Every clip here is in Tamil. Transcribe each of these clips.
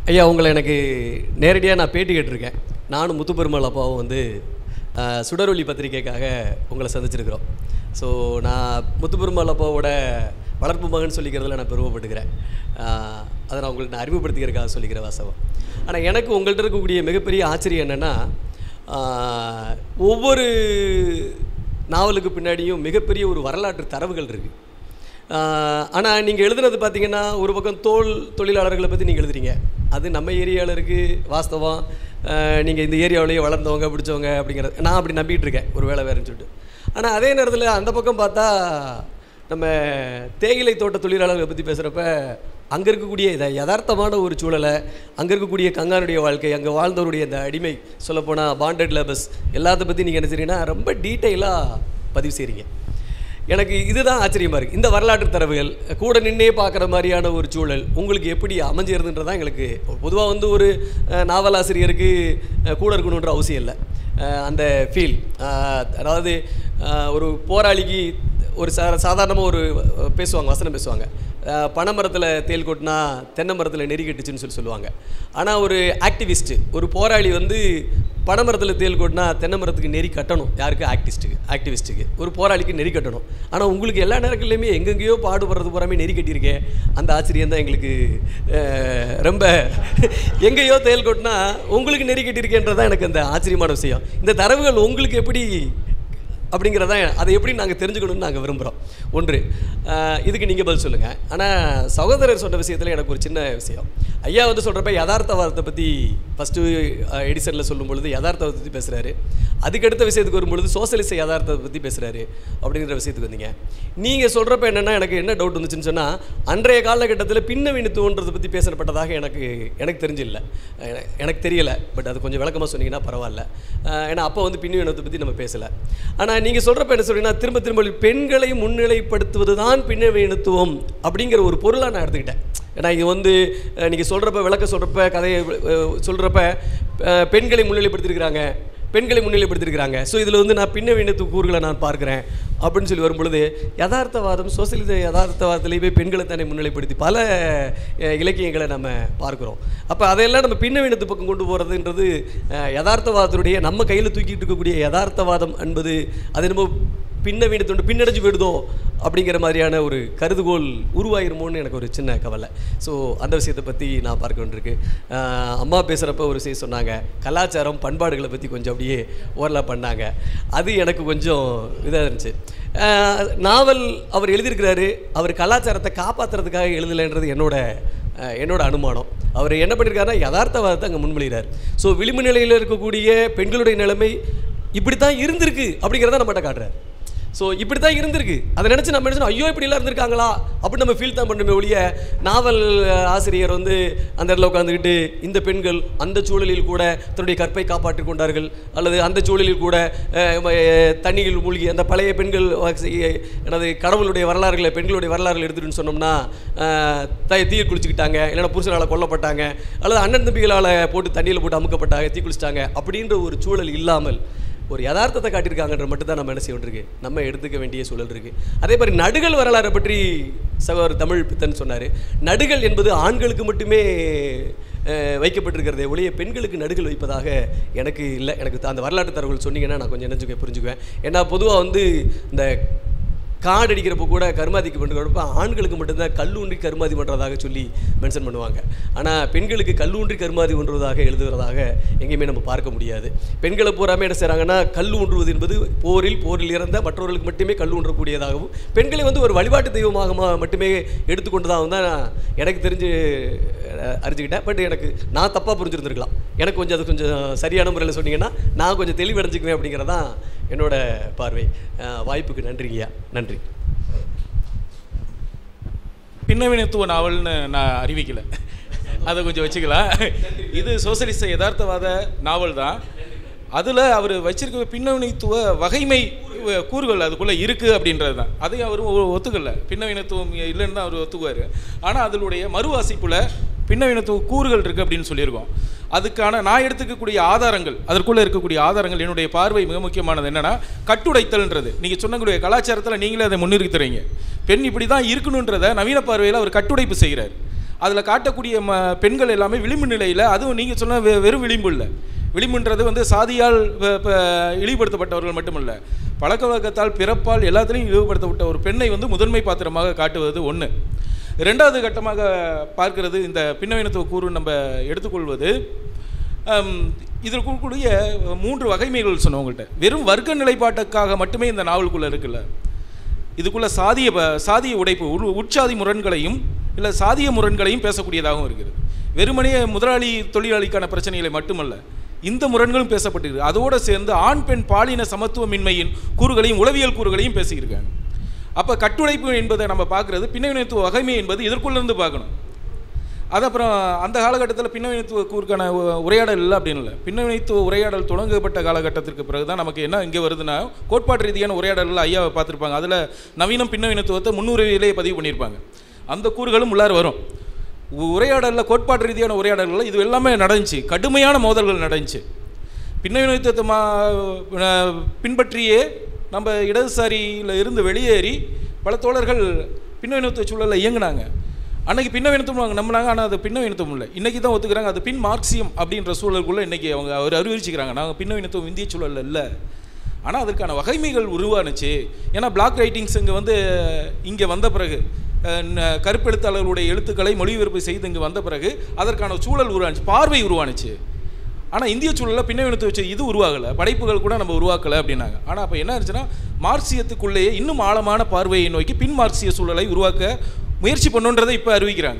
ஐயா உங்களை எனக்கு நேரடியாக நான் பேட்டி கேட்டிருக்கேன் நானும் முத்துப்பெருமாள் அப்பாவும் வந்து அஹ், சுடரொளி பத்திரிக்கைக்காக உங்களை சந்திச்சிருக்கிறோம் ஸோ நான் முத்துப்பெருமாள் அப்பாவோட வளர்ப்பு மகன் சொல்லிக்கிறதுல நான் பெருமைப்பட்டுக்கிறேன் அஹ், அதை நான் உங்களுக்கு நான் அறிமுகப்படுத்திக்கிறதுக்காக சொல்லிக்கிற வாசகம் ஆனால் எனக்கு உங்கள்கிட்ட இருக்கக்கூடிய மிகப்பெரிய ஆச்சரியம் என்னென்னா ஒவ்வொரு நாவலுக்கு பின்னாடியும் மிகப்பெரிய ஒரு வரலாற்று தரவுகள் இருக்குது ஆனால் நீங்கள் எழுதுனது பார்த்தீங்கன்னா ஒரு பக்கம் தோல் தொழிலாளர்களை பற்றி நீங்கள் எழுதுறீங்க அது நம்ம ஏரியாவில் இருக்குது வாஸ்தவம் நீங்கள் இந்த ஏரியாவிலேயே வளர்ந்தவங்க பிடிச்சவங்க அப்படிங்கிறது நான் அப்படி நம்பிட்டு இருக்கேன் ஒரு வேலை வேறுன்னு சொல்லிட்டு ஆனால் அதே நேரத்தில் அந்த பக்கம் பார்த்தா நம்ம தேயிலை தோட்ட தொழிலாளர்களை பற்றி பேசுகிறப்ப அங்கே இருக்கக்கூடிய இதை யதார்த்தமான ஒரு சூழலை அங்கே இருக்கக்கூடிய கங்கானுடைய வாழ்க்கை அங்கே வாழ்ந்தவருடைய இந்த அடிமை சொல்லப்போனால் பாண்டட் லேபர்ஸ் எல்லாத்த பற்றி நீங்கள் என்ன செய்றீங்கன்னா ரொம்ப டீட்டெயிலாக பதிவு செய்கிறீங்க எனக்கு இதுதான் ஆச்சரியமாக இருக்குது இந்த வரலாற்று தரவுகள் கூட நின்னே பார்க்குற மாதிரியான ஒரு சூழல் உங்களுக்கு எப்படி அமைஞ்சிருதுன்றதான் எங்களுக்கு பொதுவாக வந்து ஒரு அஹ், நாவலாசிரியருக்கு அஹ், கூட இருக்கணுன்ற அவசியம் இல்லை அஹ், அந்த ஃபீல் அதாவது அஹ், ஒரு போராளிக்கு ஒரு சா சாதாரணமாக ஒரு அஹ், பேசுவாங்க வசனம் பேசுவாங்க அஹ், பனைமரத்தில் தேல் கொட்டினா தென்னை மரத்தில் நெறி கட்டுச்சுன்னு சொல்லி சொல்லுவாங்க ஆனால் ஒரு ஆக்டிவிஸ்ட்டு ஒரு போராளி வந்து பனைமரத்தில் தேல் கொட்டினா தென்னை மரத்துக்கு நெறி கட்டணும் யாருக்கு ஆக்டிவிஸ்ட்டுக்கு ஆக்டிவிஸ்ட்டுக்கு ஒரு போராளிக்கு நெறி கட்டணும் ஆனால் உங்களுக்கு எல்லா நேரங்கள்லையுமே எங்கெங்கேயோ பாடுபடுறது பூராமே நெறி கட்டியிருக்கேன் அந்த ஆச்சரியம் தான் எங்களுக்கு அஹ், ரொம்ப எங்கேயோ தேல் கொட்டினா உங்களுக்கு நெறி கட்டியிருக்கேன்றது தான் எனக்கு அந்த ஆச்சரியமான விஷயம் இந்த தரவுகள் உங்களுக்கு எப்படி அப்படிங்கிறதான் அதை எப்படி நாங்கள் தெரிஞ்சுக்கணும்னு நாங்கள் விரும்புகிறோம் ஒன்று அஹ், இதுக்கு நீங்கள் பதில் சொல்லுங்கள் ஆனால் சகோதரர் சொன்ன விஷயத்தில் எனக்கு ஒரு சின்ன விஷயம் ஐயா வந்து சொல்கிறப்ப யதார்த்தவாதத்தை பற்றி ஃபஸ்ட்டு எடிசனில் சொல்லும் பொழுது யதார்த்தத்தை பற்றி பேசுகிறாரு அதுக்கடுத்த விஷயத்துக்கு வரும்பொழுது சோசியலிச யதார்த்தத்தை பற்றி பேசுகிறாரு அப்படிங்கிற விஷயத்துக்கு வந்தீங்க நீங்கள் சொல்கிறப்ப என்னென்னா எனக்கு என்ன டவுட் வந்துச்சுன்னு சொன்னால் அன்றைய காலகட்டத்தில் பின்னவீனத்துவன்றதை பற்றி பேசப்பட்டதாக எனக்கு எனக்கு தெரிஞ்சில்ல என- எனக்கு தெரியலை பட் அது கொஞ்சம் விளக்கமாக சொன்னீங்கன்னா பரவாயில்ல அஹ், ஏன்னா அப்போ வந்து பின்னவீனத்தை பற்றி நம்ம பேசலை ஆனால் நீங்கள் சொல்கிறப்ப என்ன சொல்றீங்கன்னா திரும்ப திரும்ப பெண்களை முன்னிலைப்படுத்துவது தான் பின்னவீனத்துவம் அப்படிங்கிற ஒரு பொருளாக நான் எடுத்துக்கிட்டேன் ஏன்னா இது வந்து நீங்கள் சொல்கிறப்ப விளக்க சொல்கிறப்ப கதையை சொல்கிறப்ப பெண்களை முன்னிலைப்படுத்தியிருக்கிறாங்க பெண்களை முன்னிலைப்படுத்தியிருக்கிறாங்க ஸோ இதில் வந்து நான் பின்னவீனத்து கூறுகளை நான் பார்க்குறேன் அப்படின்னு சொல்லி வரும் பொழுது யதார்த்தவாதம் சோசியலிச யதார்த்தவாதத்திலேயே பெண்களை தானே முன்னிலைப்படுத்தி பல அஹ், இலக்கியங்களை நம்ம பார்க்குறோம் அப்போ அதையெல்லாம் நம்ம பின்னவீனத்து பக்கம் கொண்டு போகிறதுன்றது அஹ், யதார்த்தவாதத்துடைய நம்ம கையில் தூக்கிட்டு இருக்கக்கூடிய யதார்த்தவாதம் என்பது அது நம்ம பின்னவீனத்தோண்டு பின்னடைஞ்சு போயிடுதோ அப்படிங்கிற மாதிரியான ஒரு கருதுகோள் உருவாயிருமோன்னு எனக்கு ஒரு சின்ன கவலை ஸோ அந்த விஷயத்தை பற்றி நான் பார்க்க வேண்டியிருக்கு அஹ், அம்மா பேசுகிறப்ப ஒரு விஷயம் சொன்னாங்க கலாச்சாரம் பண்பாடுகளை பற்றி கொஞ்சம் அப்படியே ஓரலாக பண்ணாங்க அது எனக்கு கொஞ்சம் இதாக இருந்துச்சு அஹ், நாவல் அவர் எழுதியிருக்கிறாரு அவர் கலாச்சாரத்தை காப்பாற்றுறதுக்காக எழுதலைன்றது என்னோட அஹ், என்னோட அனுமானம் அவர் என்ன பண்ணியிருக்காருன்னா யதார்த்தவாதத்தை அங்கே முன்மொழிகிறார் ஸோ விளிம்பு நிலையில் இருக்கக்கூடிய பெண்களுடைய நிலைமை இப்படி தான் இருந்திருக்கு அப்படிங்கிறத நம்மகிட்ட காட்டுறாரு ஸோ இப்படி தான் இருந்திருக்கு அதை நினச்சி நம்ம நினச்சோம் ஐயோ இப்படிலாம் இருந்திருக்காங்களா அப்படின்னு நம்ம ஃபீல் தான் பண்ணுமே ஒழிய நாவல் அஹ், ஆசிரியர் வந்து அந்த இடத்துல உட்காந்துக்கிட்டு இந்த பெண்கள் அந்த சூழலில் கூட தன்னுடைய கற்பை காப்பாற்றிக் கொண்டார்கள் அல்லது அந்த சூழலில் கூட அஹ், அஹ், தண்ணியில் மூழ்கி அந்த பழைய பெண்கள் அஹ், எனது கடவுளுடைய வரலாறுகளை பெண்களுடைய வரலாறுகள் எடுத்துட்டுன்னு சொன்னோம்னா அஹ், த தீயை குளிச்சுக்கிட்டாங்க இல்லைன்னா புருஷனால் கொல்லப்பட்டாங்க அல்லது அண்ணன் தம்பிகளால் போட்டு தண்ணியில் போட்டு அமுக்கப்பட்டாங்க தீ குளிச்சிட்டாங்க அப்படின்ற ஒரு சூழல் இல்லாமல் ஒரு யதார்த்தத்தை காட்டியிருக்காங்கன்ற மட்டும் தான் நம்ம என்ன செய்ய வேண்டியிருக்கு நம்ம எடுத்துக்க வேண்டிய சூழல் இருக்குது அதே மாதிரி நடுகள் வரலாறை பற்றி சகோதரர் தமிழ் பித்தன் சொன்னார் நடுகள் என்பது ஆண்களுக்கு மட்டுமே அஹ், வைக்கப்பட்டிருக்கிறதே ஒழிய பெண்களுக்கு நடுகள் வைப்பதாக எனக்கு இல்லை எனக்கு அந்த வரலாற்று தரவுகள் சொன்னீங்கன்னா நான் கொஞ்சம் நினைச்சுக்க புரிஞ்சுக்குவேன் ஏன்னா பொதுவாக வந்து இந்த காடு அடிக்கிறப்போ கூட கருமாதிக்கு பண்ணுறப்ப ஆண்களுக்கு மட்டும்தான் கல்லூன்றி கருமாதி பண்ணுறதாக சொல்லி மென்ஷன் பண்ணுவாங்க ஆனால் பெண்களுக்கு கல்லூன்றி கருமாதி ஒன்றுவதாக எழுதுவதாக எங்கேயுமே நம்ம பார்க்க முடியாது பெண்களை பூராமே என்ன செய்கிறாங்கன்னா கல் ஊன்றுவது என்பது போரில் போரில் இறந்த மற்றவர்களுக்கு மட்டுமே கல் ஊன்றக்கூடியதாகவும் பெண்களை வந்து ஒரு வழிபாட்டு தெய்வமாக ம- மட்டுமே எடுத்துக்கொண்டதாகவும் தான் எனக்கு தெரிஞ்சு அஹ், அறிஞ்சுக்கிட்டேன் பட் எனக்கு நான் தப்பாக புரிஞ்சிருந்துருக்கலாம் எனக்கு கொஞ்சம் அது கொஞ்சம் சரியான முறையில் சொன்னீங்கன்னா நான் கொஞ்சம் தெளிவடைஞ்சுக்குவேன் அப்படிங்கிறதான் என்னோட பார்வை அஹ், வாய்ப்புக்கு நன்றிங்கய்யா நன்றி பின்னவினத்துவ நாவல்னு நான் அறிவிக்கல அதை கொஞ்சம் வச்சுக்கலாம் இது சோசலிச யதார்த்தவாத நாவல் தான் அதில் அவர் வச்சிருக்க பின்னவினத்துவ வகைமை அஹ், கூறுகள் அதுக்குள்ளே இருக்குது அப்படின்றது தான் அதையும் அவர் ஒத்துக்கல பின்னவினத்துவம் இல்லைன்னு தான் அவர் ஒத்துக்குவார் ஆனால் அதனுடைய மறுவாசிப்பில் பின்னவினத்துவ கூறுகள் இருக்குது அப்படின்னு சொல்லியிருக்கோம் அதுக்கான நான் எடுத்துக்கக்கூடிய ஆதாரங்கள் அதற்குள்ளே இருக்கக்கூடிய ஆதாரங்கள் என்னுடைய பார்வை மிக முக்கியமானது என்னன்னா கட்டுடைத்தல்ன்றது நீங்கள் சொன்னக்கூடிய கலாச்சாரத்தில் நீங்களே அதை முன்னிறுத்துறீங்க பெண் இப்படி தான் இருக்கணுன்றதை நவீன பார்வையில் அவர் கட்டுடைப்பு செய்கிறார் அதில் காட்டக்கூடிய ம பெண்கள் எல்லாமே விளிம்பு நிலையில் அதுவும் நீங்கள் சொன்ன வெ வெறும் விளிம்பு இல்லை விளிம்புன்றது வந்து சாதியால் வ- ப- இழிவுபடுத்தப்பட்டவர்கள் மட்டுமல்ல பழக்க வழக்கத்தால் பிறப்பால் எல்லாத்துலேயும் இழிவுபடுத்தப்பட்ட ஒரு பெண்ணை வந்து முதன்மை பாத்திரமாக காட்டுவது ஒன்று ரெண்டாவது கட்டமாக பார்க்கிறது இந்த பின்னவீனத்துவ கூறு நம்ம எடுத்துக்கொள்வது ஹம், இதில் இருக்கக்கூடிய மூன்று வகைமைகள் சொன்னோம் உங்கள்கிட்ட வெறும் வர்க்க நிலைப்பாட்டுக்காக மட்டுமே இந்த நாவலுக்குள்ளே இருக்குல்ல இதுக்குள்ள சாதிய ப- சாதிய உடைப்பு உள் உட்சாதி முரண்களையும் இல்லை சாதிய முரண்களையும் பேசக்கூடியதாகவும் இருக்கிறது வெறுமனே முதலாளி தொழிலாளிக்கான பிரச்சனைகளை மட்டுமல்ல இந்த முரண்களும் பேசப்பட்டிருக்கு அதோடு சேர்ந்து ஆண் பெண் பாலின சமத்துவமின்மையின் கூறுகளையும் உளவியல் கூறுகளையும் பேசியிருக்காங்க அப்போ கட்டுடைப்பு என்பதை நம்ம பார்க்குறது பின்னவினத்துவ வகைமை என்பது இதற்குள்ளேருந்து பார்க்கணும் அது அப்புறம் அந்த காலகட்டத்தில் பின்னவினத்துவ கூறுக்கான உ- உரையாடல் இல்லை அப்படின்னு இல்லை பின்னவினத்துவ உரையாடல் தொடங்கப்பட்ட காலகட்டத்திற்கு பிறகு தான் நமக்கு என்ன இங்கே வருதுன்னா கோட்பாட்டு ரீதியான உரையாடல்கள் ஐயாவை பார்த்துருப்பாங்க அதில் நவீனம் பின்னவினத்துவத்தை முன்னுரையிலேயே பதிவு பண்ணியிருப்பாங்க அந்த கூறுகளும் உள்ளார வரும் உ- உரையாடலில் கோட்பாட்டு ரீதியான உரையாடல்களில் இது எல்லாமே நடந்துச்சு கடுமையான மோதல்கள் நடந்துச்சு பின்னவினத்துவத்தை மா அஹ் பின்பற்றியே நம்ம இடதுசாரியில் இருந்து வெளியேறி பல தோழர்கள் பின்னவினத்துவ சூழலில் இயங்குனாங்க அன்னைக்கு பின்னவினத்துவம் நம்பினாங்க ஆனால் அது பின்னவினத்துவம் இல்லை இன்றைக்கி தான் ஒத்துக்கிறாங்க அது பின் மார்க்சியம் அப்படின்ற சூழலுக்குள்ளே இன்றைக்கி அவங்க அவர் அறிவிச்சுக்கிறாங்க நாங்கள் பின்னவினத்துவம் இந்திய சூழலில் இல்லை ஆனால் அதற்கான வகைமைகள் உருவானுச்சு ஏன்னா பிளாக் ரைட்டிங்ஸ் இங்கே வந்து இங்கே வந்த பிறகு அஹ், ந- கருப்பெழுத்தாளர்களுடைய எழுத்துக்களை மொழிபெயர்ப்பு செய்து இங்கே வந்த பிறகு அதற்கான சூழல் உருவானுச்சு பார்வை உருவானுச்சு ஆனால் இந்திய சூழலில் பின்னவீனத்தை வச்சு இது உருவாகலை படைப்புகள் கூட நம்ம உருவாக்கலை அப்படின்னாங்க ஆனால் அப்போ என்ன ஆச்சுன்னா மார்க்சியத்துக்குள்ளேயே இன்னும் ஆழமான பார்வையை நோக்கி பின் மார்க்சிய சூழலை உருவாக்க முயற்சி பண்ணுன்றதை இப்போ அறிவிக்கிறாங்க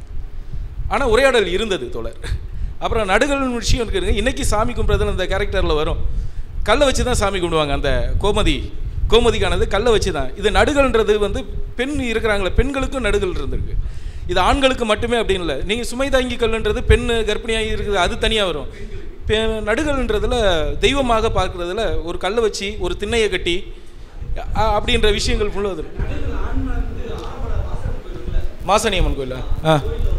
ஆனால் உரையாடல் இருந்தது தோழர் அப்புறம் நடுகள் விஷயம் இருக்குதுங்க இன்றைக்கி சாமி கும்பிட்றதுன்னு அந்த கேரக்டரில் வரும் கல்லை வச்சு தான் சாமி கும்பிடுவாங்க அந்த கோமதி கோமதிக்கானது கல்லை வச்சு தான் இது நடுகள்ன்றது வந்து பெண் இருக்கிறாங்களே பெண்களுக்கும் நடுகள் இருந்திருக்கு இது ஆண்களுக்கு மட்டுமே அப்படின்னு இல்லை நீங்கள் சுமை தாங்கி கல்லுன்றது பெண் கர்ப்பிணியாகி இருக்குது அது தனியாக வரும் பெ நடுகள்ன்றதுல தெய்வமாக பார்க்குறதுல ஒரு கல்லை வச்சு ஒரு திண்ணையை கட்டி அ- அப்படின்ற விஷயங்கள் ஃபுல்லாக அது மாசனியம்மன் கோயிலா ஆ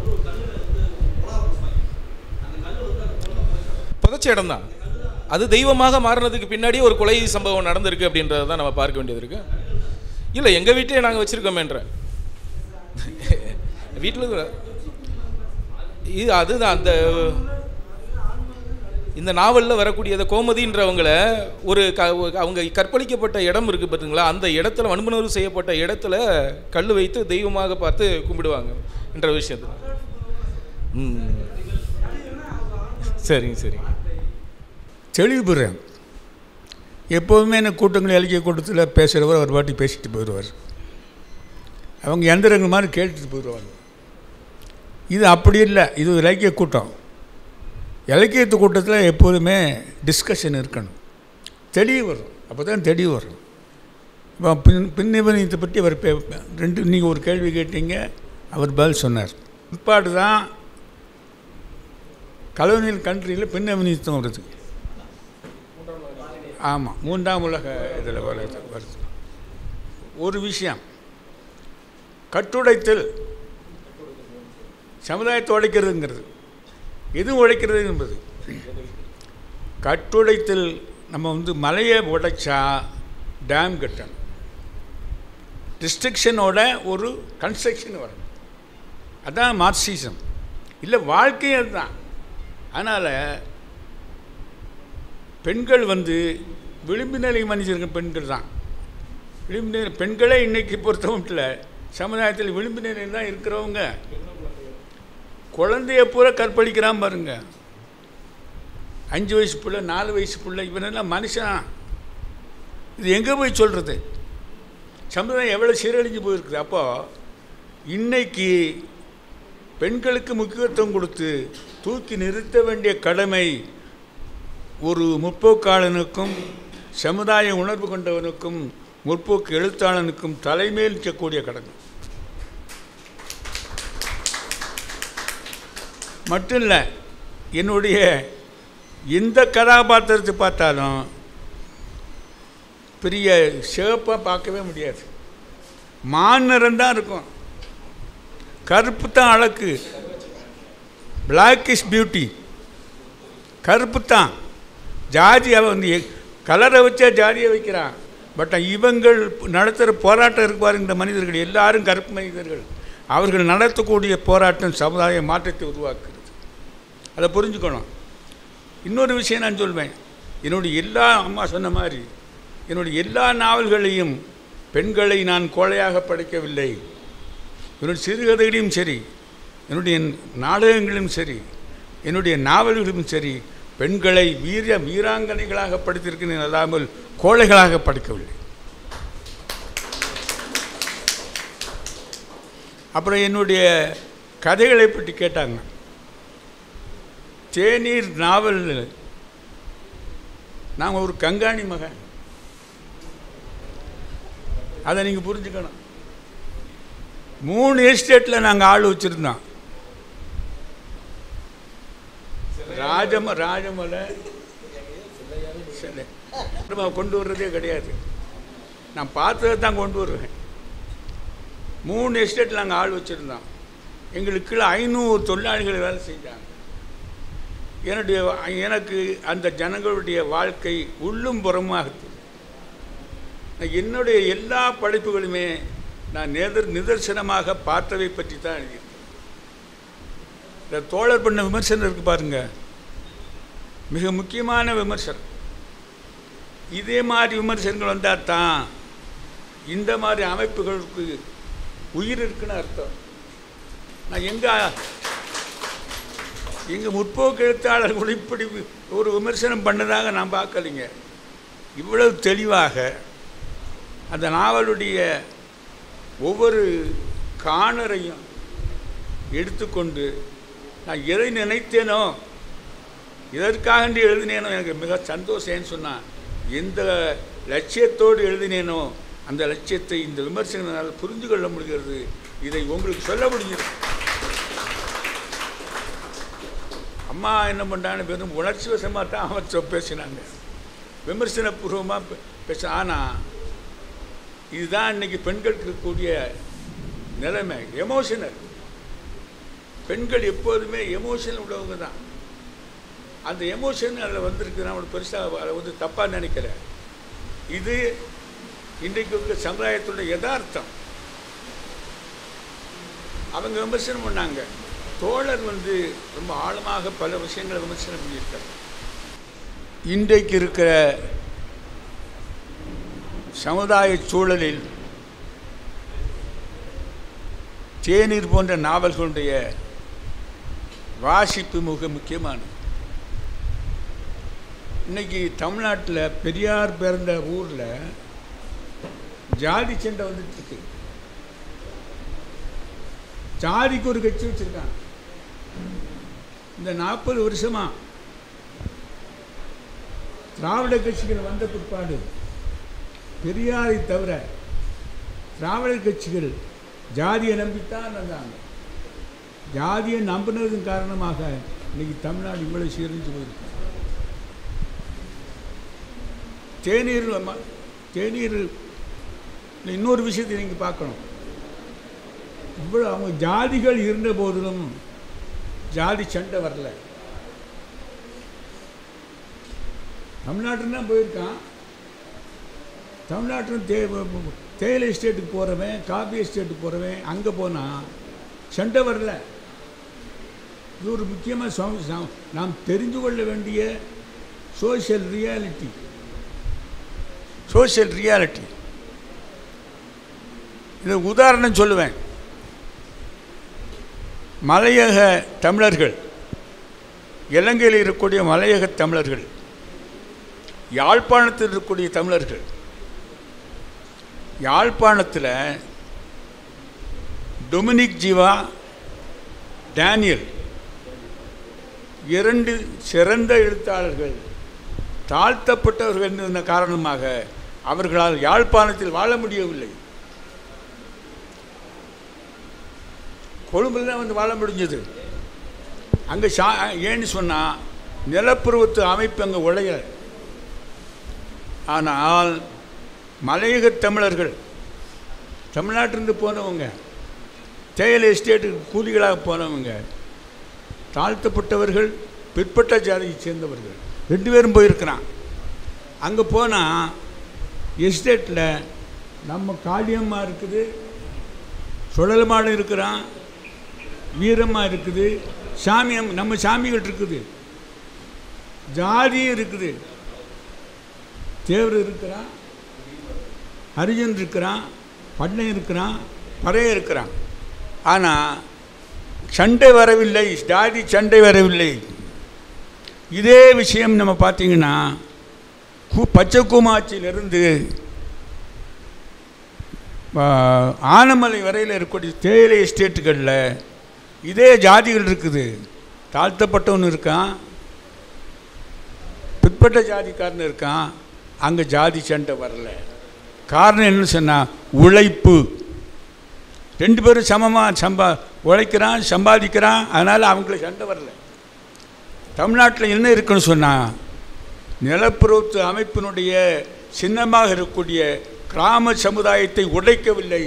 புதைச்ச இடம் தான் அது தெய்வமாக மாறினதுக்கு பின்னாடியே ஒரு கொலை சம்பவம் நடந்திருக்கு அப்படின்றத தான் நம்ம பார்க்க வேண்டியது இருக்கு இல்லை எங்கள் வீட்டிலே நாங்கள் வச்சுருக்கோமேன்ற வீட்டில் இது அதுதான் அந்த இந்த நாவலில் வரக்கூடிய அந்த கோமதின்றவங்கள ஒரு க அவங்க கற்பழிக்கப்பட்ட இடம் இருக்குது பார்த்தீங்களா அந்த இடத்துல வன்புணர்வு செய்யப்பட்ட இடத்துல கல் வைத்து தெய்வமாக பார்த்து கும்பிடுவாங்க என்ற விஷயத்தில் ம் சரிங்க சரிங்க தெளிவு பெறேன் எப்போதுமே எனக்கு கூட்டங்கள் இலக்கிய கூட்டத்தில் பேசுகிறவர் ஒரு வாட்டி பேசிட்டு போயிடுவார் அவங்க எந்திரங்கள் மாதிரி கேட்டுட்டு போயிடுவாங்க இது அப்படி இல்லை இது ஒரு இலக்கிய கூட்டம் இலக்கியத்து கூட்டத்தில் எப்போதுமே டிஸ்கஷன் இருக்கணும் தெளிவு வரும் அப்போ தான் தெளிவு வரும் இப்போ பின் பின்னிபனியத்தை பற்றி அவர் பே ரெண்டு நீங்கள் ஒரு கேள்வி கேட்டீங்க அவர் பதில் சொன்னார் பிற்பாடு தான் கலோனியல் கண்ட்ரியில் பின்னவனியத்தம் வருது ஆமாம் மூன்றாம் உலக இதில் வருது வருது ஒரு விஷயம் கட்டுடைத்தல் சமுதாயத்தை உடைக்கிறதுங்கிறது எது உடைக்கிறது என்பது கட்டுடைத்தல் நம்ம வந்து மலையை உடைச்சா டேம் கட்டணும் டிஸ்ட்ரிக்ஷனோட ஒரு கன்ஸ்ட்ரக்ஷன் வரணும் அதான் மார்க்சிசம் இல்லை வாழ்க்கையும் அதுதான் அதனால் பெண்கள் வந்து விளிம்பு நிலை மனுஷர்கள் பெண்கள் தான் விளிம்பு நிலை பெண்களே இன்றைக்கி பொறுத்தமட்டில் சமுதாயத்தில் விளிம்பு நிலையில் தான் இருக்கிறவங்க குழந்தைய பூரா கற்பழிக்கிறான் பாருங்க அஞ்சு வயசு பிள்ளை நாலு வயசு பிள்ளை இவனெல்லாம் மனுஷன் இது எங்கே போய் சொல்கிறது சமுதாயம் எவ்வளோ சீரழிஞ்சு போயிருக்குது அப்போது இன்னைக்கு பெண்களுக்கு முக்கியத்துவம் கொடுத்து தூக்கி நிறுத்த வேண்டிய கடமை ஒரு முற்போக்காளனுக்கும் சமுதாய உணர்வு கொண்டவனுக்கும் முற்போக்கு எழுத்தாளனுக்கும் தலைமையில் நிற்கக்கூடிய கடமை மட்டும் இல்லை என்னுடைய எந்த கதாபாத்திரத்தை பார்த்தாலும் பெரிய சிவப்பாக பார்க்கவே முடியாது மான் நிறம் தான் இருக்கும் கருப்பு தான் அழகு பிளாக் இஸ் பியூட்டி கருப்பு தான் ஜாதி அவன் வந்து எ- கலரை வச்சா ஜாதியை வைக்கிறான் பட் இவங்கள் நடத்துகிற போராட்டம் இருக்கு பாருங்க இந்த மனிதர்கள் எல்லாரும் கருப்பு மனிதர்கள் அவர்கள் நடத்தக்கூடிய போராட்டம் சமுதாய மாற்றத்தை உருவாக்குறது அதை புரிஞ்சுக்கணும் இன்னொரு விஷயம் நான் சொல்வேன் என்னுடைய எல்லா அம்மா சொன்ன மாதிரி என்னுடைய எல்லா நாவல்களையும் பெண்களை நான் கோழையாக படைக்கவில்லை என்னுடைய சிறுகதைகளையும் சரி என்னுடைய நாடகங்களும் சரி என்னுடைய நாவல்களும் சரி பெண்களை வீர வீராங்கனைகளாக படைத்திருக்கிறேன் அல்லாமல் கோழைகளாக படைக்கவில்லை அப்புறம் என்னுடைய கதைகளை பற்றி கேட்டாங்க தேநீர் நாவல் நான் ஒரு கங்காணி மகன் அதை நீங்கள் புரிஞ்சுக்கணும் மூணு எஸ்டேட்டில் நாங்கள் ஆள் வச்சுருந்தோம் ராஜம ராஜமலை சரி. நம்ம கொண்டு வர்றதே கிடையாது நான் பார்த்ததை தான் கொண்டு வருவேன் மூணு எஸ்டேட்டில் நாங்கள் ஆள் வச்சுருந்தோம் எங்களுக்கு கீழே ஐநூறு தொழிலாளிகள் வேலை செஞ்சாங்க என்னுடைய எனக்கு அந்த ஜனங்களுடைய வாழ்க்கை உள்ளும் புறமாக தெரியும். நான் என்னுடைய எல்லா படைப்புகளுமே நான் நிதர் நிதர்சனமாக பார்த்தவை பற்றி தான் எழுதியிருக்கேன் இந்த தோழர் பண்ண விமர்சனம் இருக்கு பாருங்க மிக முக்கியமான விமர்சனம் இதே மாதிரி விமர்சனங்கள் வந்தால் தான் இந்த மாதிரி அமைப்புகளுக்கு உயிர் இருக்குன்னு அர்த்தம் நான் எங்கே எங்கள் முற்போக்கு எழுத்தாளர் கூட இப்படி ஒரு விமர்சனம் பண்ணதாக நான் பார்க்கலைங்க இவ்வளவு தெளிவாக அந்த நாவலுடைய ஒவ்வொரு காணரையும் எடுத்துக்கொண்டு நான் எதை நினைத்தேனோ இதற்காக எழுதினேனோ எனக்கு மிக சந்தோஷம்னு சொன்னான் எந்த லட்சியத்தோடு எழுதினேனோ அந்த லட்சியத்தை இந்த விமர்சனங்களால் புரிந்து கொள்ள முடிகிறது இதை உங்களுக்கு சொல்ல முடிகிறது அம்மா என்ன பண்ணான்னு வெறும் உணர்ச்சி வசமாக தான் அவன் சொ- பேசினாங்க விமர்சனபூர்வமாக பேச ஆனால் இதுதான் இன்னைக்கு பெண்களுக்கு இருக்கக்கூடிய நிலைமை எமோஷனல் பெண்கள் எப்போதுமே எமோஷனல் உள்ளவங்க தான் அந்த எமோஷன் அதில் வந்திருக்கு நான் ஒரு பெருசாக அதை வந்து தப்பாக நினைக்கல இது இன்றைக்கு இருக்க சமுதாயத்தோட யதார்த்தம் அவங்க விமர்சனம் பண்ணாங்க தோழர் வந்து ரொம்ப ஆழமாக பல விஷயங்களை விமர்சனம் பண்ணியிருக்கார் இன்றைக்கு இருக்கிற சமுதாய சூழலில் தேநீர் போன்ற நாவல்களுடைய வாசிப்பு மிக முக்கியமானது இன்னைக்கு தமிழ்நாட்டில் பெரியார் பிறந்த ஊரில் ஜாதி சண்டை வந்துட்டு இருக்கு ஜாதிக்கு ஒரு கட்சி வச்சிருக்காங்க இந்த நாற்பது வருஷமா திராவிட கட்சிகள் வந்த பிற்பாடு பெரியாரை தவிர திராவிட கட்சிகள் ஜாதியை நம்பித்தான் வந்தாங்க ஜாதியை நம்பினதன் காரணமாக இன்னைக்கு தமிழ்நாடு இவ்வளவு சீரழிஞ்சு போயிருக்கு தேநீர் ம- தேநீர் இன்னொரு விஷயத்தை நீங்கள் பார்க்கணும் இவ்வளோ அவங்க ஜாதிகள் இருந்த போதிலும் ஜாதி சண்டை வரல தமிழ்நாட்டுக்கு தான் போயிருக்கான் தமிழ்நாட்டில் தே தேயிலை எஸ்டேட்டுக்கு போகிறவன் காபி எஸ்டேட்டுக்கு போகிறவன் அங்கே போனால் சண்டை வரல இது ஒரு முக்கியமாக சுவாமி நாம் நாம் தெரிந்து கொள்ள வேண்டிய சோஷியல் ரியாலிட்டி சோஷியல் ரியாலிட்டி இது உதாரணம் சொல்லுவேன் மலையக தமிழர்கள் இலங்கையில் இருக்கக்கூடிய மலையக தமிழர்கள் யாழ்ப்பாணத்தில் இருக்கக்கூடிய தமிழர்கள் யாழ்ப்பாணத்தில் டொமினிக் ஜீவா டேனியல் இரண்டு சிறந்த எழுத்தாளர்கள் தாழ்த்தப்பட்டவர்கள் இருந்த காரணமாக அவர்களால் யாழ்ப்பாணத்தில் வாழ முடியவில்லை கொழும்பில் தான் வந்து வாழ முடிஞ்சது அங்கே சா ஏன்னு சொன்னால் நிலப்பருவத்து அமைப்பு அங்கே உழையல ஆனால் மலையக தமிழர்கள் தமிழ்நாட்டிலிருந்து போனவங்க தேயிலை எஸ்டேட்டுக்கு கூலிகளாக போனவங்க தாழ்த்தப்பட்டவர்கள் பிற்பட்ட ஜாதியை சேர்ந்தவர்கள் ரெண்டு பேரும் போயிருக்கிறான் அங்கே போனால் எஸ்டேட்டில் நம்ம காளியம்மா இருக்குது சுழல் மாடு இருக்கிறான் வீரமாக இருக்குது சாமியம் நம்ம சாமிகள் இருக்குது ஜாதியும் இருக்குது தேவர் இருக்கிறான் ஹரிஜன் இருக்கிறான் பண்ணை இருக்கிறான் பறைய இருக்கிறான் ஆனால் சண்டை வரவில்லை ஜாதி சண்டை வரவில்லை இதே விஷயம் நம்ம பார்த்தீங்கன்னா கு பச்சைக்குமாச்சியிலிருந்து ஆனமலை வரையில் இருக்கக்கூடிய தேயிலை எஸ்டேட்டுகளில் இதே ஜாதிகள் இருக்குது தாழ்த்தப்பட்டவன் இருக்கான் பிற்பட்ட ஜாதிக்காரன் இருக்கான் அங்கே ஜாதி சண்டை வரல காரணம் என்னன்னு சொன்னால் உழைப்பு ரெண்டு பேரும் சமமாக சம்பா உழைக்கிறான் சம்பாதிக்கிறான் அதனால் அவங்களுக்கு சண்டை வரல தமிழ்நாட்டில் என்ன இருக்குன்னு சொன்னால் நிலப்புறத்து அமைப்பினுடைய சின்னமாக இருக்கக்கூடிய கிராம சமுதாயத்தை உடைக்கவில்லை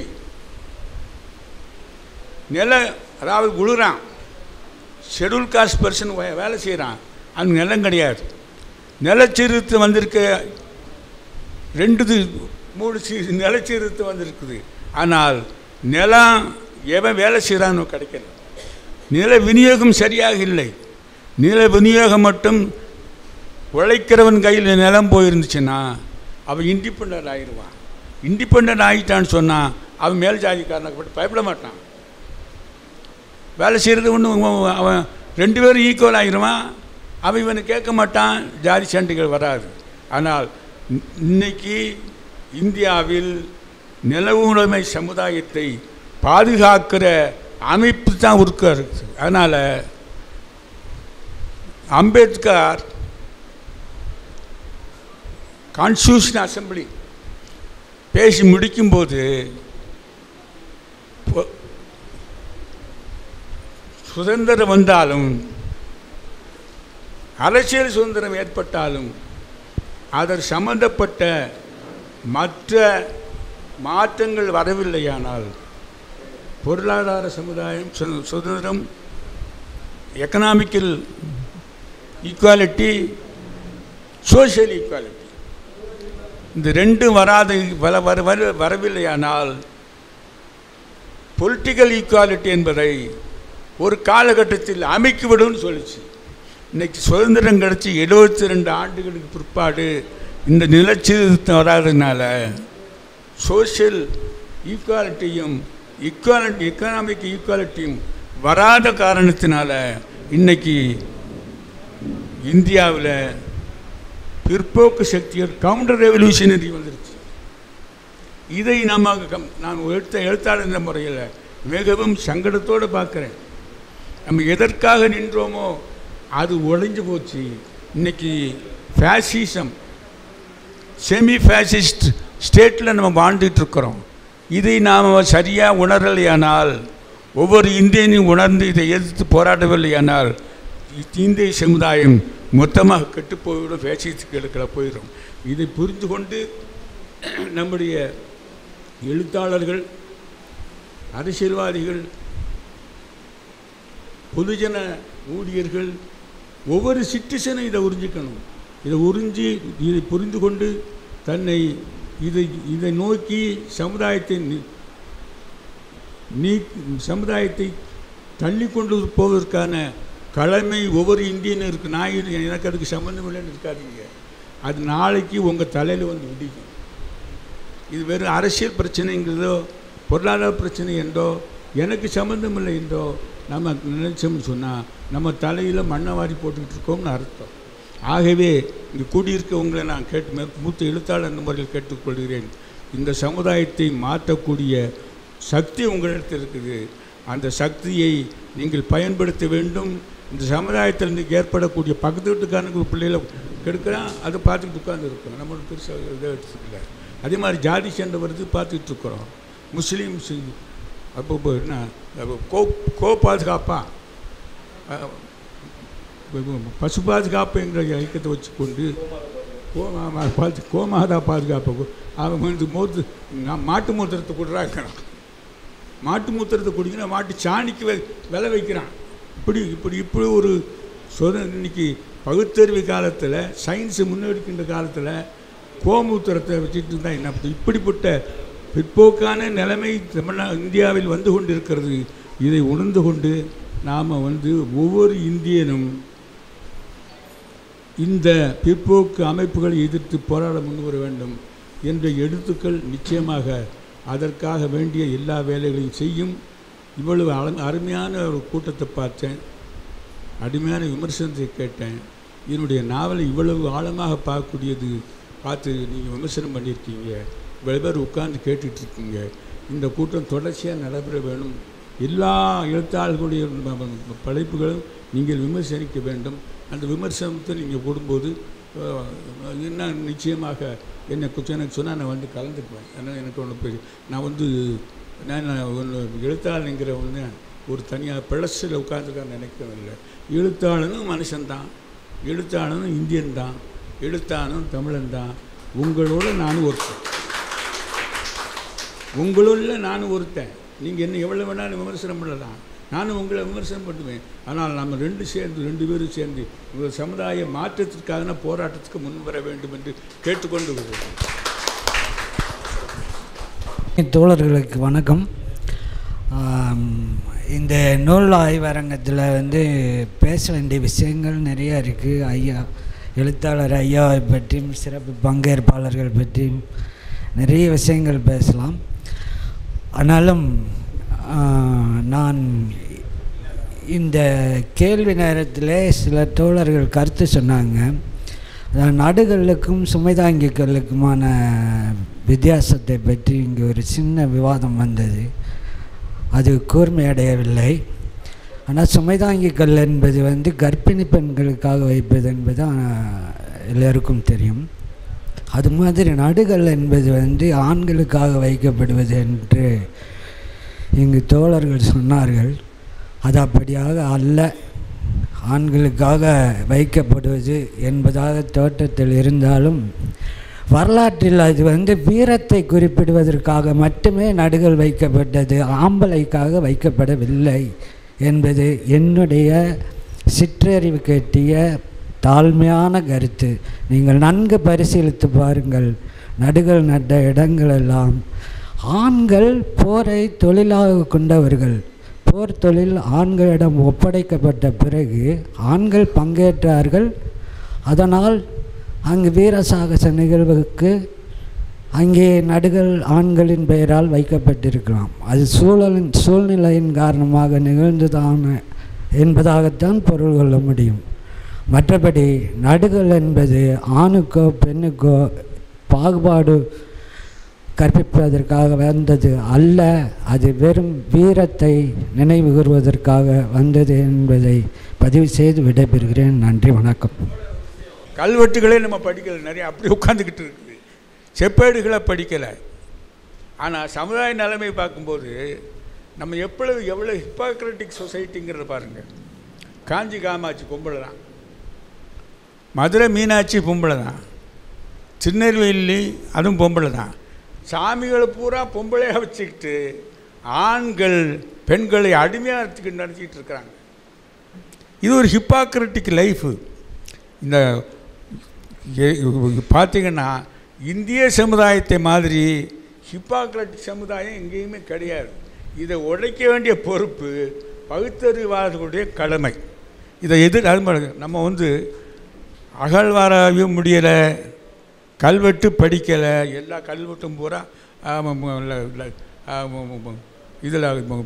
நில அதாவது உழுறான் ஷெடியூல் காஸ்ட் பர்சன் வேலை செய்கிறான் அந்த நிலம் கிடையாது நிலச்சீர்த்து வந்திருக்க ரெண்டு இது மூணு சீ நிலச்சீர்த்து வந்திருக்குது ஆனால் நிலம் எவன் வேலை செய்கிறான்னு கிடைக்கல நில விநியோகம் சரியாக இல்லை நில விநியோகம் மட்டும் உழைக்கிறவன் கையில் நிலம் போயிருந்துச்சுன்னா அவன் இண்டிபெண்ட் ஆகிடுவான் இண்டிபெண்ட் ஆகிட்டான்னு சொன்னால் அவன் மேல் ஜாதிக்காரனுக்கு பட்டு பயப்பட மாட்டான் வேலை செய்கிறது ஒன்றும் அவன் ரெண்டு பேரும் ஈக்குவல் ஆகிடுவான் அவன் இவனை கேட்க மாட்டான் ஜாதி சண்டைகள் வராது ஆனால் இன்- இன்னைக்கு இந்தியாவில் நிலவுடைமை சமுதாயத்தை பாதுகாக்கிற அமைப்பு தான் உருக்க இருக்குது அதனால் அம்பேத்கர் கான்ஸ்டியூஷன் அசம்பிளி பேசி முடிக்கும்போது பொ- சுதந்திரம் வந்தாலும் அரசியல் சுதந்திரம் ஏற்பட்டாலும் அதற்கு சம்பந்தப்பட்ட மற்ற மாற்றங்கள் வரவில்லையானால் பொருளாதார சமுதாயம் சு- சுதந்திரம் எக்கனாமிக்கல் ஈக்குவாலிட்டி சோஷியல் ஈக்குவாலிட்டி இந்த ரெண்டும் வராது வர வர வர வரவில்லையானால் பொலிட்டிக்கல் ஈக்குவாலிட்டி என்பதை ஒரு காலகட்டத்தில் அமைக்கிவிடும்னு சொல்லிச்சு இன்னைக்கு சுதந்திரம் கிடச்சி எழுபத்தி ரெண்டு ஆண்டுகளுக்கு பிற்பாடு இந்த நிலச்சீர்திருத்தம் வராததுனால சோஷியல் ஈக்குவாலிட்டியும் ஈக்குவாலிட்டி எக்கனாமிக் ஈக்குவாலிட்டியும் வராத காரணத்தினால இன்னைக்கு இந்தியாவில் பிற்போக்கு சக்திகள் கவுண்டர் ரெவல்யூஷனரி வந்துருச்சு இதை நம்ம கம்- நான் எழுத்த எழுத்தாளர் என்ற முறையில் மிகவும் சங்கடத்தோடு பார்க்குறேன் நம்ம எதற்காக நின்றோமோ அது ஒழிஞ்சு போச்சு இன்னைக்கு ஃபேசிசம் செமி ஃபேசிஸ்ட் ஸ்டேட்டில் நம்ம வாழ்ந்துட்டு இருக்கிறோம் இதை நாம் சரியாக உணரலையானால் ஒவ்வொரு இந்தியனையும் உணர்ந்து இதை எதிர்த்து போராடவில்லையானால் இ- இந்திய சமுதாயம் மொத்தமாக கெட்டு போய்விடும் ஃபேசிஸ்டுகளுக்கு போயிடும் இதை புரிந்து கொண்டு நம்முடைய எழுத்தாளர்கள் அரசியல்வாதிகள் பொதுஜன ஊழியர்கள் ஒவ்வொரு சிட்டிசனும் இதை உறிஞ்சிக்கணும் இதை உறிஞ்சி இதை புரிந்து கொண்டு தன்னை இதை இதை நோக்கி சமுதாயத்தை நீ- நீ சமுதாயத்தை தள்ளி கொண்டு போவதற்கான கடமை ஒவ்வொரு இந்தியனும் இருக்குது நான் இது எனக்கு அதுக்கு சம்மந்தம் இல்லைன்னு இருக்காதீங்க அது நாளைக்கு உங்கள் தலையில் வந்து விடிக்கும் இது வெறும் அரசியல் பிரச்சனைங்கிறதோ பொருளாதார பிரச்சனை என்றோ எனக்கு சம்மந்தம் இல்லை என்றோ நம்ம நினைச்சோம்னு சொன்னால் நம்ம தலையில் மண்ணை வாரி போட்டுக்கிட்டு இருக்கோம்னு அர்த்தம் ஆகவே இங்கே கூடியிருக்கவங்களை நான் கேட்டு மே- மூத்த எழுத்தாளர் என்ற முறையில் கேட்டுக்கொள்கிறேன் இந்த சமுதாயத்தை மாற்றக்கூடிய சக்தி உங்களிடத்தில் இருக்குது அந்த சக்தியை நீங்கள் பயன்படுத்த வேண்டும் இந்த சமுதாயத்தில் இன்றைக்கி ஏற்படக்கூடிய பக்கத்து வீட்டுக்காரனுக்கு பிள்ளைகளை கெடுக்கிறான் அதை பார்த்துக்கிட்டு உட்கார்ந்து இருக்கோம் நம்மளுக்கு பெருசாக இதை எடுத்துக்கல அதே மாதிரி ஜாதி சண்டை வருது பார்த்துக்கிட்டு இருக்கிறோம் முஸ்லீம்ஸ் அப்போ இப்போ என்ன அப்போ கோ கோ பாதுகாப்பா அஹ், பசு பாதுகாப்பு என்ற இயக்கத்தை வச்சுக்கொண்டு கோ மா- பாது கோமாதா பாதுகாப்பு கு- அவன் வந்து மூத்து நான் மாட்டு மூத்திரத்தை கொடுறாங்கிறான் மாட்டு மூத்திரத்தை குடிக்கிற மாட்டு சாணிக்கு வெ- விலை வைக்கிறான் இப்படி இப்படி இப்படி ஒரு சொத இன்னைக்கு பகுத்தறிவு காலத்தில் சயின்ஸை முன்னெடுக்கின்ற காலத்தில் கோமூத்திரத்தை வச்சுட்டு இருந்தால் என்ன பண்ணுறது? இப்படிப்பட்ட பிற்போக்கான நிலைமை தமிழ்நா இந்தியாவில் வந்து கொண்டிருக்கிறது இதை உணர்ந்து கொண்டு நாம் வந்து ஒவ்வொரு இந்தியனும் இந்த பிற்போக்கு அமைப்புகளை எதிர்த்து போராட முன்வர வேண்டும் என்ற எழுத்துக்கள் நிச்சயமாக அதற்காக வேண்டிய எல்லா வேலைகளையும் செய்யும் இவ்வளவு அழ அருமையான ஒரு கூட்டத்தை பார்த்தேன் அருமையான விமர்சனத்தை கேட்டேன் என்னுடைய நாவலை இவ்வளவு ஆழமாக பார்க்கக்கூடியது பார்த்து நீங்கள் விமர்சனம் பண்ணியிருக்கீங்க இவ்வளவு பேர் உட்கார்ந்து கேட்டுட்டு இருக்கீங்க இந்த கூட்டம் தொடர்ச்சியாக நடைபெற வேணும் எல்லா எழுத்தாளர்களுடைய ம- ம- படைப்புகளும் நீங்கள் விமர்சனிக்க வேண்டும் அந்த விமர்சனத்தை நீங்கள் போடும்போது அஹ், என்ன நிச்சயமாக என்னை கொஞ்சம் எனக்கு சொன்னால் நான் வந்து கலந்துக்குவேன் ஏன்னா எனக்கு ஒன்று பெரிய நான் வந்து நான் ஒன்று எழுத்தாளனுங்கிற ஒன்று ஒரு தனியாக பிளஸில் உட்காந்துருக்கான்னு நினைக்கிறதில்லை எழுத்தாளனும் மனுஷன்தான் எழுத்தாளனும் இந்தியன் தான் எழுத்தாளனும் தமிழன் தான் உங்களோட நானும் ஒருத்தன் உங்களுள்ள நானும் ஒருத்தன் நீங்கள் என்ன எவ்வளோ வேணாலும் விமர்சனம் பண்ணலாம் நானும் உங்களை விமர்சனம் பண்ணுவேன் ஆனால் நம்ம ரெண்டு சேர்ந்து ரெண்டு பேரும் சேர்ந்து ஒரு சமுதாய மாற்றத்திற்கான போராட்டத்துக்கு முன் வர வேண்டும் என்று கேட்டுக்கொண்டு வருகிறேன். தோழர்களுக்கு வணக்கம் ஆம், இந்த நூல் ஆய்வரங்கத்தில் வந்து பேச வேண்டிய விஷயங்கள் நிறையா இருக்குது ஐயா எழுத்தாளர் ஐயாவை பற்றியும் சிறப்பு பங்கேற்பாளர்கள் பற்றியும் நிறைய விஷயங்கள் பேசலாம் ஆனாலும் ஆ, நான் இந்த கேள்வி நேரத்தில் சில தோழர்கள் கருத்து சொன்னாங்க அதாவது நடுகளுக்கும் சுமைதாங்கிகளுக்குமான வித்தியாசத்தை பற்றி இங்கே ஒரு சின்ன விவாதம் வந்தது அது கூர்மையடையவில்லை ஆனால் சுமைதாங்கிகள் என்பது வந்து கர்ப்பிணி பெண்களுக்காக வைப்பது என்பது எல்லோருக்கும் தெரியும் அது மாதிரி நடுகள் என்பது வந்து ஆண்களுக்காக வைக்கப்படுவது என்று இங்கு தோழர்கள் சொன்னார்கள் அது அப்படியாக அல்ல ஆண்களுக்காக வைக்கப்படுவது என்பதாக தோற்றத்தில் இருந்தாலும் வரலாற்றில் அது வந்து வீரத்தை குறிப்பிடுவதற்காக மட்டுமே நடுகள் வைக்கப்பட்டது ஆம்பளைக்காக வைக்கப்படவில்லை என்பது என்னுடைய சிற்றறிவு கேட்டிய தாழ்மையான கருத்து நீங்கள் நன்கு பரிசீலித்து பாருங்கள் நடுகள் நட்ட இடங்களெல்லாம் ஆண்கள் போரை தொழிலாக கொண்டவர்கள் போர் தொழில் ஆண்களிடம் ஒப்படைக்கப்பட்ட பிறகு ஆண்கள் பங்கேற்றார்கள் அதனால் அங்கு வீர சாகச நிகழ்வுக்கு அங்கே நடுகள் ஆண்களின் பெயரால் வைக்கப்பட்டிருக்கலாம் அது சூழலின் சூழ்நிலையின் காரணமாக நிகழ்ந்ததான என்பதாகத்தான் பொருள் கொள்ள முடியும் மற்றபடி நடுகள் என்பது ஆணுக்கோ பெண்ணுக்கோ பாகுபாடு கற்பிப்பதற்காக வந்தது அல்ல அது வெறும் வீரத்தை நினைவு கூறுவதற்காக வந்தது என்பதை பதிவு செய்து விடைபெறுகிறேன் நன்றி வணக்கம் கல்வெட்டுகளே நம்ம படிக்கலை நிறைய அப்படி உட்காந்துக்கிட்டு இருக்குது செப்பேடுகளை படிக்கலை ஆனால் சமுதாய நிலைமை பார்க்கும்போது நம்ம எவ்வளவு எவ்வளோ ஹிப்பாக்ரட்டிக் சொசைட்டிங்கிறத பாருங்கள் காஞ்சி காமாட்சி பொம்பளை தான் மதுரை மீனாட்சி பொம்பளை தான் திருநெல்வேலி அதுவும் பொம்பளை தான் சாமிகளை பூரா பொம்பளையாக வச்சுக்கிட்டு ஆண்கள் பெண்களை அடிமையாக நடத்திக்கிட்டு நடத்திக்கிட்டு இருக்கிறாங்க இது ஒரு ஹிப்பாக்ரட்டிக் லைஃபு இந்த எ- பார்த்தீங்கன்னா இந்திய சமுதாயத்தை மாதிரி ஹிப்பாக்ரட்டிக் சமுதாயம் எங்கேயுமே கிடையாது இதை உடைக்க வேண்டிய பொறுப்பு பகுத்தறிவாளர்களுடைய கடமை இதை எதிர் அது மாதிரி நம்ம வந்து அகழ்வாராயும் முடியலை கல்வெட்டு படிக்கலை எல்லா கல்வெட்டும் பூரா இதில்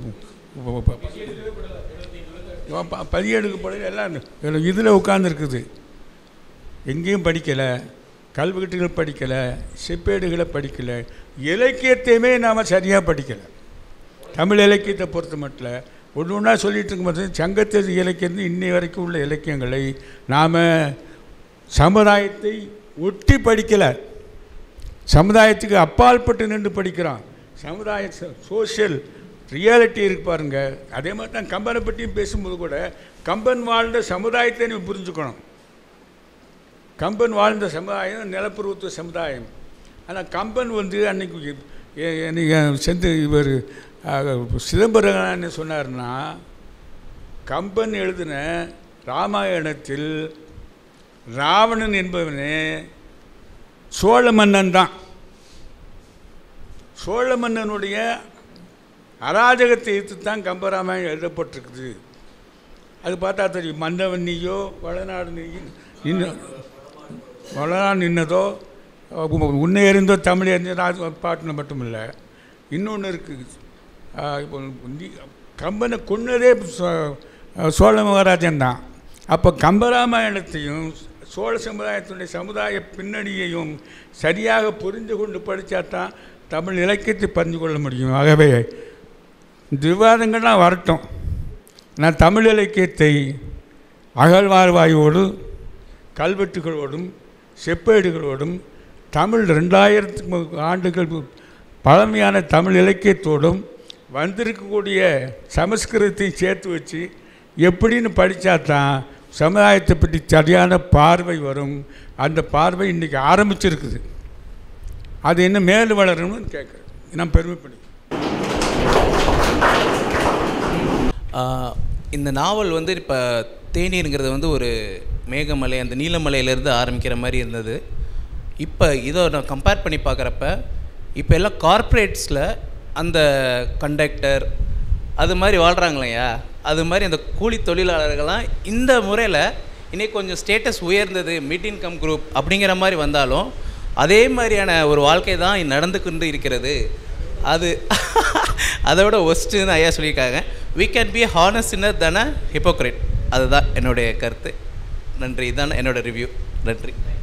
பதியெடுக்கப்படல எல்லாம் இதில் உட்காந்துருக்குது எங்கேயும் படிக்கலை கல்வெட்டுகள் படிக்கலை செப்பேடுகளை படிக்கலை இலக்கியத்தையுமே நாம் சரியாக படிக்கலை தமிழ் இலக்கியத்தை பொறுத்த மட்டும் ஒன்று ஒன்றா சொல்லிட்டு இருக்கும்போது சங்கத்து இலக்கியம் இன்னை வரைக்கும் உள்ள இலக்கியங்களை நாம் சமுதாயத்தை ஒட்டி படிக்கலை சமுதாயத்துக்கு அப்பாற்பட்டு நின்று படிக்கிறோம் சமுதாய சோஷியல் ரியாலிட்டி இருக்கு பாருங்க அதே மாதிரி தான் கம்பனை பற்றியும் பேசும்போது கூட கம்பன் வாழ்ந்த சமுதாயத்தை நீ புரிஞ்சுக்கணும் கம்பன் வாழ்ந்த சமுதாயம் நிலப்பிரபுத்துவ சமுதாயம் ஆனால் கம்பன் வந்து அன்னைக்கு எ- என்னைக்கு செந்து இவர் சிதம்பரம் என்ன சொன்னார்னா கம்பன் எழுதின ராமாயணத்தில் ராவணன் என்பவனே சோழ மன்னன் தான் சோழ மன்னனுடைய அராஜகத்தை எதிர்த்து தான் கம்பராமாயணம் எழுதப்பட்டிருக்குது அது பார்த்தா தெரியும் மன்னவன் நீயோ வளநாடு நீயோ நின்று வளநாடு நின்னதோ உ- உன்னை எறிந்தோ தமிழ் எறிந்ததோ அது பாட்டில் மட்டும் இல்லை இன்னொன்று இருக்குது இப்போ நீ- கம்பனை கொன்னதே சோ- சோழ மகாராஜன் தான் அப்போ கம்பராமாயணத்தையும் சோழ சமுதாயத்துடைய சமுதாய பின்னணியையும் சரியாக புரிந்து கொண்டு படித்தா தான் தமிழ் இலக்கியத்தை பறிந்து கொள்ள முடியும் ஆகவே இந்த விவாதங்கள்லாம் வரட்டும் நான் தமிழ் இலக்கியத்தை அகழ்வாய்வோடு கல்வெட்டுகளோடும் செப்பேடுகளோடும் தமிழ் ரெண்டாயிரத்து ஆண்டுகள் பழமையான தமிழ் இலக்கியத்தோடும் வந்திருக்கக்கூடிய சமஸ்கிருதத்தை சேர்த்து வச்சு எப்படின்னு படித்தா தான் சமுதாயத்தை பற்றி சரியான பார்வை வரும் அந்த பார்வை இன்றைக்கி ஆரம்பிச்சிருக்குது அது இன்னும் மேல் வளரணும்னு கேட்குறேன் நான் பெருமைப்படுறேன் ஆஹ் இந்த நாவல் வந்து இப்போ தேநீருங்கிறது வந்து ஒரு மேகமலை அந்த நீலமலையிலேருந்து ஆரம்பிக்கிற மாதிரி இருந்தது இப்போ இதை நான் கம்பேர் பண்ணி பார்க்குறப்ப இப்போ எல்லாம் கார்ப்பரேட்ஸில் அந்த கண்டக்டர் அது மாதிரி வாழ்கிறாங்களையா அது மாதிரி அந்த கூலி தொழிலாளர்கள்லாம் இந்த முறையில் இன்னைக்கு கொஞ்சம் ஸ்டேட்டஸ் உயர்ந்தது மிட் இன்கம் குரூப் அப்படிங்கிற மாதிரி வந்தாலும் அதே மாதிரியான ஒரு வாழ்க்கை தான் நடந்து கொண்டு இருக்கிறது அது அதோட ஒஸ்ட்டுன்னு ஐயா சொல்லியிருக்காங்க we can be honest inner தானே ஹிப்போக்ரேட் அதுதான் என்னுடைய கருத்து நன்றி இதுதான் என்னோட ரிவ்யூ நன்றி